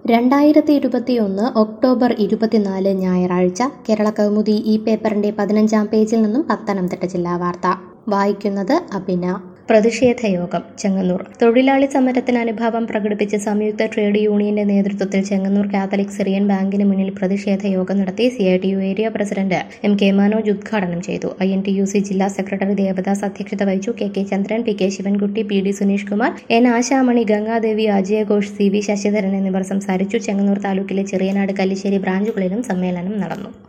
രണ്ടായിരത്തി ഇരുപത്തിയൊന്ന് ഒക്ടോബർ ഇരുപത്തിനാല് ഞായറാഴ്ച കേരള കൗമുദി ഈ പേപ്പറിന്റെ പതിനഞ്ചാം പേജിൽ നിന്നും പത്തനംതിട്ട ജില്ലാ വാർത്ത വായിക്കുന്നത് അഭിന പ്രതിഷേധ യോഗം ചെങ്ങന്നൂർ തൊഴിലാളി സമരത്തിന് അനുഭാവം പ്രകടിപ്പിച്ച് സംയുക്ത ട്രേഡ് യൂണിയന്റെ നേതൃത്വത്തിൽ ചെങ്ങന്നൂർ കാത്തലിക് സിറിയൻ ബാങ്കിന് മുന്നിൽ പ്രതിഷേധ യോഗം നടത്തി C I T U area president M K Manoj ഉദ്ഘാടനം ചെയ്തു I N T U C ജില്ലാ സെക്രട്ടറി ദേവദാസ് അധ്യക്ഷത വഹിച്ചു K K Chandran P K Sivankutty P D Suneesh Kumar N Ashamani Gangadevi Ajaya Ghosh C V Sasidharan എന്നിവർ സംസാരിച്ചു ചെങ്ങന്നൂർ താലൂക്കിലെ ചെറിയനാട് കല്ലിശ്ശേരി ബ്രാഞ്ചുകളിലും സമ്മേളനം നടന്നു